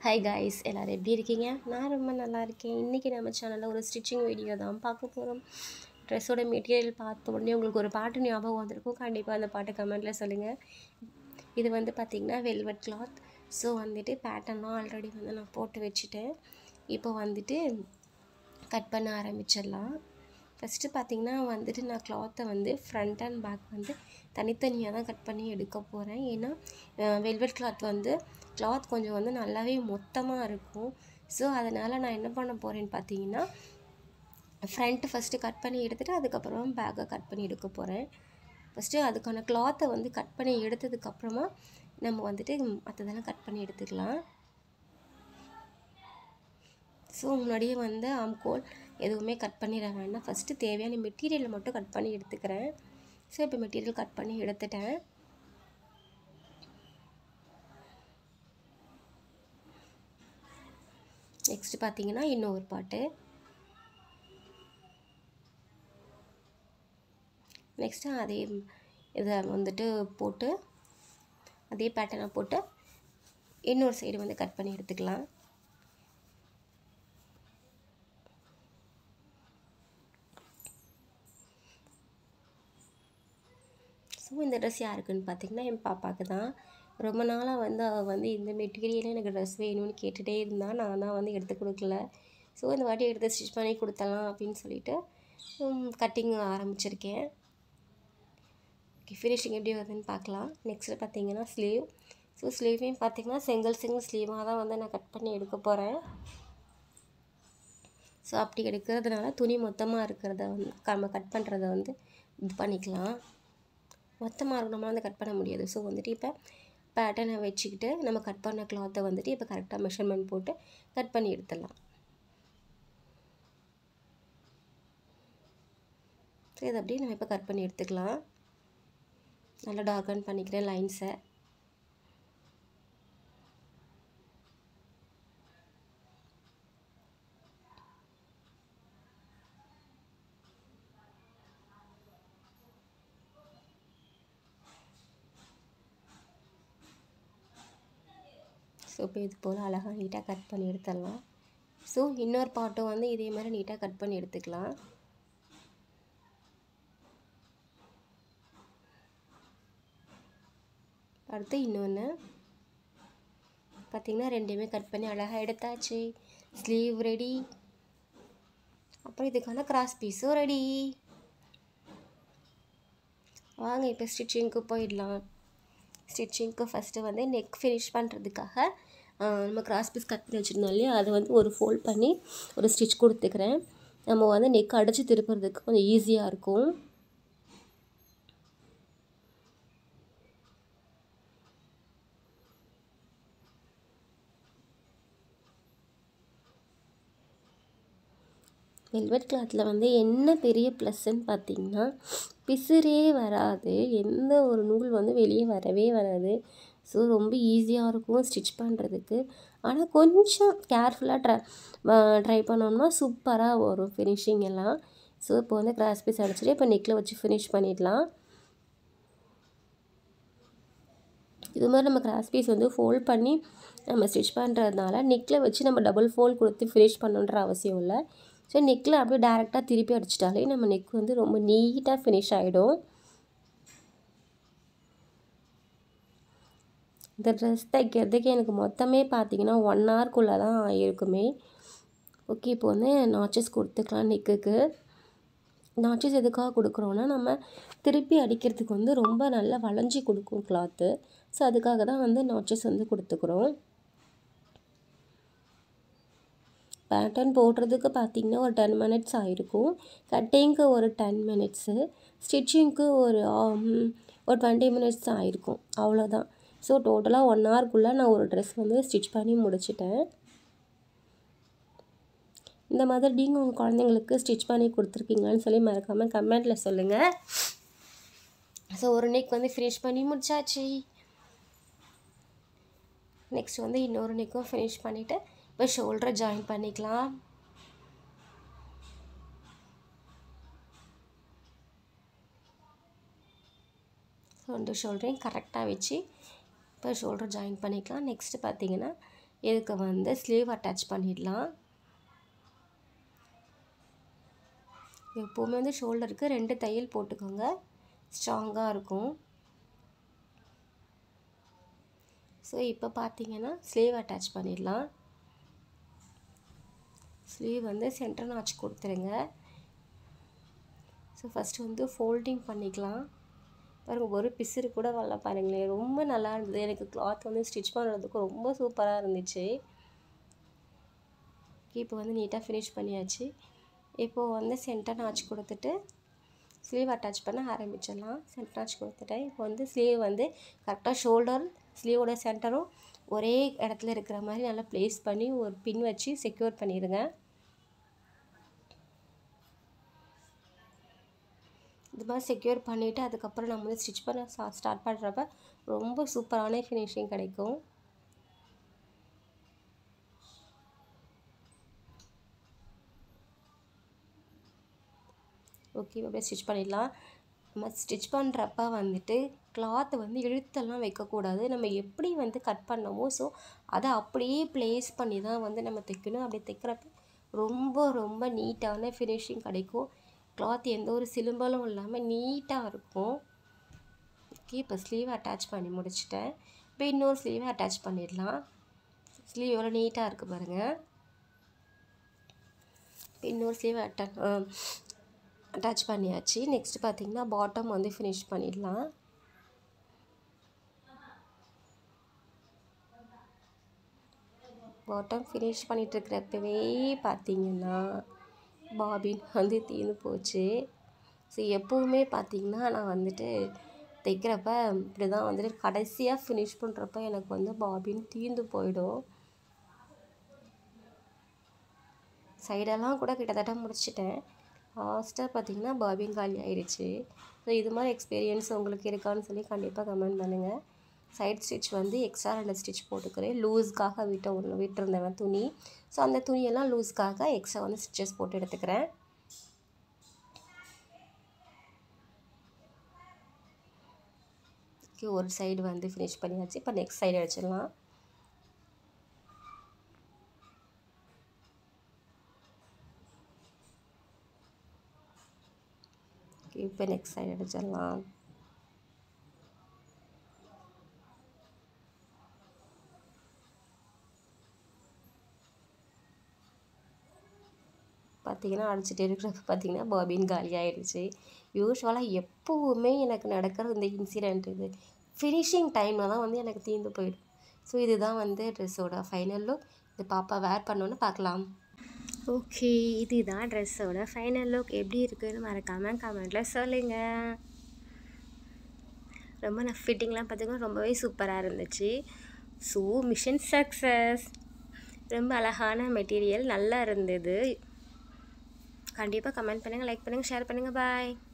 hi guys எல்லோரும் எப்படி இருக்கீங்க நான் ரொம்ப நல்லா இருக்கேன் இன்றைக்கி நம்ம சேனலில் ஒரு ஸ்டிச்சிங் வீடியோ தான் பார்க்க போகிறோம் ட்ரெஸ்ஸோட மெட்டீரியல் பார்த்த உடனே உங்களுக்கு ஒரு பாட்டு ஞாபகம் வந்திருக்கும் கண்டிப்பாக அந்த பாட்டு கமெண்ட்டில் சொல்லுங்கள் இது வந்து பார்த்திங்கன்னா வெல்வெட் கிளாத் ஸோ வந்துட்டு பேட்டர்ன்லாம் ஆல்ரெடி வந்து நான் போட்டு வச்சுட்டேன் இப்போ வந்துட்டு கட் பண்ண ஆரம்பிச்சிடலாம் ஃபஸ்ட்டு பார்த்திங்கன்னா வந்துட்டு நான் கிளாத்தை வந்து ஃப்ரண்ட் அண்ட் பேக் வந்து தனித்தனியாக தான் கட் பண்ணி எடுக்க போகிறேன் ஏன்னா வெல்வெட் கிளாத் வந்து கிளாத் கொஞ்சம் வந்து நல்லாவே மொத்தமாக இருக்கும் ஸோ அதனால் நான் என்ன பண்ண போகிறேன்னு பார்த்தீங்கன்னா ஃப்ரண்ட்டு ஃபஸ்ட்டு கட் பண்ணி எடுத்துகிட்டு அதுக்கப்புறம் பேக்கை கட் பண்ணி எடுக்க போகிறேன் ஃபஸ்ட்டு அதுக்கான கிளாத்தை வந்து கட் பண்ணி எடுத்ததுக்கப்புறமா நம்ம வந்துட்டு மற்றதெல்லாம் கட் பண்ணி எடுத்துக்கலாம் ஸோ முன்னாடியே வந்து ஆம்கோல் எதுவுமே கட் பண்ணிட வேண்டாம் ஃபஸ்ட்டு தேவையான மெட்டீரியலை மட்டும் கட் பண்ணி எடுத்துக்கிறேன் ஸோ இப்போ மெட்டீரியல் கட் பண்ணி எடுத்துட்டேன் நெக்ஸ்ட்டு பார்த்தீங்கன்னா இன்னொரு பாட்டு நெக்ஸ்ட்டு அதே இதை வந்துட்டு போட்டு அதே பேட்டர்னை போட்டு இன்னொரு சைடு வந்து கட் பண்ணி எடுத்துக்கலாம் ஸோ இந்த ட்ரெஸ் யாருக்குன்னு பார்த்தீங்கன்னா என் பாப்பாவுக்கு தான் ரொம்ப நாளாக வந்து அவள் வந்து இந்த மெட்டீரியலே எனக்கு ட்ரெஸ் வேணும்னு கேட்டுகிட்டே இருந்தால் நான் தான் வந்து எடுத்து கொடுக்கல ஸோ இந்த வாட்டி எடுத்து ஸ்டிச் பண்ணி கொடுத்தலாம் அப்படின்னு சொல்லிட்டு கட்டிங் ஆரம்பிச்சிருக்கேன் ஓகே ஃபினிஷிங் எப்படி வருதுன்னு பார்க்கலாம் நெக்ஸ்ட்டு பார்த்தீங்கன்னா ஸ்லீவ் ஸோ ஸ்லீவையும் பார்த்தீங்கன்னா செங்கல் சிங்கிள் ஸ்லீவாக தான் வந்து நான் கட் பண்ணி எடுக்க போகிறேன் ஸோ அப்படி எடுக்கிறதுனால துணி மொத்தமாக இருக்கிறத வந்து நம்ம கட் பண்ணுறத வந்து இது பண்ணிக்கலாம் மொத்தமாக இருக்கும் நம்மளால் வந்து கட் பண்ண முடியாது ஸோ வந்துட்டு இப்போ பேட்டர்னை வச்சுக்கிட்டு நம்ம கட் பண்ண கிளாத்தை வந்துட்டு இப்போ கரெக்டாக மெஷர்மெண்ட் போட்டு கட் பண்ணி எடுத்துடலாம் ஸோ இதை அப்படியே நம்ம இப்போ கட் பண்ணி எடுத்துக்கலாம் நல்லா டார்கன் பண்ணிக்கிறேன் லைன்ஸை ஸோ இப்போ இது போல் அழகாக நீட்டாக கட் பண்ணி எடுத்துடலாம் ஸோ இன்னொரு பாட்டும் வந்து இதே மாதிரி நீட்டாக கட் பண்ணி எடுத்துக்கலாம் அடுத்து இன்னொன்று பார்த்திங்கன்னா ரெண்டுமே கட் பண்ணி அழகாக எடுத்தாச்சு ஸ்லீவ் ரெடி அப்புறம் இதுக்கான கிராஸ் பீஸும் ரெடி வாங்க இப்போ ஸ்டிச்சிங்க்கு போயிடலாம் ஸ்டிச்சிங்க்கு ஃபஸ்ட்டு வந்து நெக் ஃபினிஷ் பண்ணுறதுக்காக நம்ம கிராஸ் பீஸ் கட் பண்ணி வச்சுருந்தோம் இல்லையா அதை வந்து ஒரு ஃபோல்ட் பண்ணி ஒரு ஸ்டிச் கொடுத்துக்கிறேன் நம்ம வந்து நெக் அடித்து திருப்புறதுக்கு கொஞ்சம் ஈஸியாக இருக்கும் வெல்வெட் கிளாத்தில் வந்து என்ன பெரிய ப்ளஸ்ன்னு பார்த்தீங்கன்னா பிசுறே வராது எந்த ஒரு நூல் வந்து வெளியே வரவே வராது ஸோ ரொம்ப ஈஸியாக இருக்கும் ஸ்டிச் பண்ணுறதுக்கு ஆனால் கொஞ்சம் கேர்ஃபுல்லாக ட்ரை ட்ரை பண்ணோம்னா சூப்பராக வரும் ஃபினிஷிங் எல்லாம் ஸோ இப்போ வந்து கிராஸ் பீஸ் அடிச்சுட்டு இப்போ நெக்கில் வச்சு ஃபினிஷ் பண்ணிடலாம் இது மாதிரி நம்ம கிராஸ் பீஸ் வந்து ஃபோல்ட் பண்ணி நம்ம ஸ்டிச் பண்ணுறதுனால நெக்கில் வச்சு நம்ம டபுள் ஃபோல்ட் கொடுத்து ஃபினிஷ் பண்ணணுன்ற அவசியம் இல்லை ஸோ நெக்கில் அப்படியே டேரெக்டாக திருப்பி அடிச்சிட்டாலே நம்ம நெக் வந்து ரொம்ப நீட்டாக ஃபினிஷ் ஆகிடும் இந்த ட்ரெஸ் தைக்கிறதுக்கு எனக்கு மொத்தமே பார்த்தீங்கன்னா ஒன் ஹவர்க்குள்ளே தான் ஆகிருக்குமே ஓகே இப்போ வந்து நாச்சஸ் கொடுத்துக்கலாம் நெக்குக்கு நாச்சஸ் எதுக்காக கொடுக்குறோன்னா நம்ம திருப்பி அடிக்கிறதுக்கு வந்து ரொம்ப நல்லா வளைஞ்சி கொடுக்கும் கிளாத்து ஸோ அதுக்காக தான் வந்து நாச்சஸ் வந்து கொடுத்துக்குறோம் பேட்டர்ன் போடுறதுக்கு பார்த்திங்கன்னா ஒரு டென் மினிட்ஸ் ஆகிருக்கும் கட்டிங்க்கு ஒரு டென் மினிட்ஸு ஸ்டிச்சிங்க்கு ஒரு ஒரு டுவெண்ட்டி மினிட்ஸ் ஆகிருக்கும் அவ்வளோதான் ஸோ டோட்டலாக ஒன் ஹவர்க்குள்ளே நான் ஒரு ட்ரெஸ் வந்து ஸ்டிச் பண்ணி முடிச்சிட்டேன் இந்த மாதிரி நீங்கள் உங்கள் குழந்தைங்களுக்கு ஸ்டிச் பண்ணி கொடுத்துருக்கீங்களான்னு சொல்லி மறக்காமல் கமெண்ட்டில் சொல்லுங்கள் ஸோ ஒரு நெக் வந்து ஃபினிஷ் பண்ணி முடிச்சாச்சு நெக்ஸ்ட் வந்து இன்னொரு நெக்கும் ஃபினிஷ் பண்ணிவிட்டு இப்போ ஷோல்டரை ஜாயின் பண்ணிக்கலாம் ஸோ ரெண்டு ஷோல்டரையும் கரெக்டாக வச்சு இப்போ ஷோல்டர் ஜாயின் பண்ணிக்கலாம் நெக்ஸ்ட்டு பார்த்தீங்கன்னா இதுக்கு வந்து ஸ்லீவ் அட்டாச் பண்ணிடலாம் எப்போவுமே வந்து ஷோல்டருக்கு ரெண்டு தையல் போட்டுக்கோங்க ஸ்ட்ராங்காக இருக்கும் ஸோ இப்போ பார்த்தீங்கன்னா ஸ்லீவ் அட்டாச் பண்ணிடலாம் ஸ்லீவ் வந்து சென்டர் நாச் கொடுத்துருங்க ஸோ ஃபஸ்ட்டு வந்து ஃபோல்டிங் பண்ணிக்கலாம் பாருங்கள் ஒரு பிசுறு கூட வரல பாருங்களேன் ரொம்ப நல்லா இருந்தது எனக்கு கிளாத் வந்து ஸ்டிச் பண்ணுறதுக்கு ரொம்ப சூப்பராக இருந்துச்சு இப்போ வந்து நீட்டாக ஃபினிஷ் பண்ணியாச்சு இப்போது வந்து சென்டர் நாச் கொடுத்துட்டு ஸ்லீவ் அட்டாச் பண்ண ஆரம்பிச்சிடலாம் சென்டர் நாச் கொடுத்துட்டேன் இப்போ வந்து ஸ்லீவ் வந்து கரெக்டாக ஷோல்டர் ஸ்லீவோட சென்டரும் ஒரே இடத்துல இருக்கிற மாதிரி நல்லா ப்ளேஸ் பண்ணி ஒரு பின் வச்சு செக்யூர் பண்ணிடுங்க இது மாதிரி செக்யூர் பண்ணிவிட்டு அதுக்கப்புறம் நம்ம வந்து ஸ்டிச் பண்ண ஸ்டார்ட் பண்ணுறப்ப ரொம்ப சூப்பரான ஃபினிஷிங் கிடைக்கும் ஓகே அப்படியே ஸ்டிச் பண்ணிடலாம் நம்ம ஸ்டிச் பண்ணுறப்ப வந்துட்டு கிளாத்தை வந்து இழுத்தெல்லாம் வைக்கக்கூடாது நம்ம எப்படி வந்து கட் பண்ணமோ ஸோ அதை அப்படியே ப்ளேஸ் பண்ணி தான் வந்து நம்ம தைக்கணும் அப்படி தைக்கிறப்ப ரொம்ப ரொம்ப நீட்டான ஃபினிஷிங் கிடைக்கும் கிளாத் எந்த ஒரு சிலும்பலும் இல்லாமல் நீட்டாக இருக்கும் ஓகே இப்போ ஸ்லீவ் அட்டாச் பண்ணி முடிச்சிட்டேன் இப்போ இன்னொரு ஸ்லீவை அட்டாச் பண்ணிடலாம் ஸ்லீவ் எவ்வளோ நீட்டாக இருக்குது பாருங்கள் இப்போ இன்னொரு ஸ்லீவ் அட்டா அட்டாச் பண்ணியாச்சு நெக்ஸ்ட் பார்த்திங்கன்னா பாட்டம் வந்து ஃபினிஷ் பண்ணிடலாம் பாட்டம் ஃபினிஷ் பண்ணிகிட்ருக்கிறப்பவே பார்த்தீங்கன்னா பாபின் வந்து தீர்ந்து போச்சு ஸோ எப்போவுமே பார்த்திங்கன்னா நான் வந்துட்டு தைக்கிறப்ப இப்படி தான் வந்துட்டு கடைசியாக ஃபினிஷ் பண்ணுறப்ப எனக்கு வந்து பாபின் தீர்ந்து போயிடும் சைடெல்லாம் கூட கிட்டத்தட்ட முடிச்சிட்டேன் லாஸ்ட்டாக பார்த்தீங்கன்னா பாபின் காலி ஆயிடுச்சு ஸோ இது மாதிரி எக்ஸ்பீரியன்ஸ் உங்களுக்கு இருக்கான்னு சொல்லி கண்டிப்பாக கமெண்ட் பண்ணுங்கள் சைட் ஸ்டிச் வந்து எக்ஸ்ட்ரா ரெண்டு ஸ்டிச் போட்டுக்கிறேன் லூஸ்க்காக விட்ட ஒன்று விட்டுருந்தேன் துணி ஸோ அந்த துணியெல்லாம் லூஸ்க்காக எக்ஸ்ட்ரா வந்து ஸ்டிச்சஸ் போட்டு எடுத்துக்கிறேன் ஓகே ஒரு சைடு வந்து ஃபினிஷ் பண்ணியாச்சு இப்போ நெக்ஸ்ட் சைடு அடிச்சிடலாம் ஓகே இப்போ நெக்ஸ்ட் சைடு அடிச்சிடலாம் பார்த்தீங்கன்னா அடிச்சுட்டு இருக்கிறப்ப பார்த்தீங்கன்னா பாபின் காலி ஆகிடுச்சு யூஸ்வலாக எப்போவுமே எனக்கு நடக்கிற இந்த இன்சிடெண்ட் இது ஃபினிஷிங் டைமில் தான் வந்து எனக்கு தீர்ந்து போயிடும் ஸோ இதுதான் வந்து ட்ரெஸ்ஸோட ஃபைனல் லுக் இது பாப்பா வேர் பண்ணோன்னு பார்க்கலாம் ஓகே இதுதான் ட்ரெஸ்ஸோட ஃபைனல் லுக் எப்படி இருக்குன்னு மறக்காமல் கமெண்ட்டில் சொல்லுங்கள் ரொம்ப நான் ஃபிட்டிங்லாம் பார்த்திங்கன்னா ரொம்பவே சூப்பராக இருந்துச்சு ஸோ மிஷன் சக்ஸஸ் ரொம்ப அழகான மெட்டீரியல் நல்லா இருந்தது கண்டிப்பாக கமெண்ட் பண்ணுங்கள் லைக் பண்ணுங்கள் ஷேர் பண்ணுங்கள் பாய்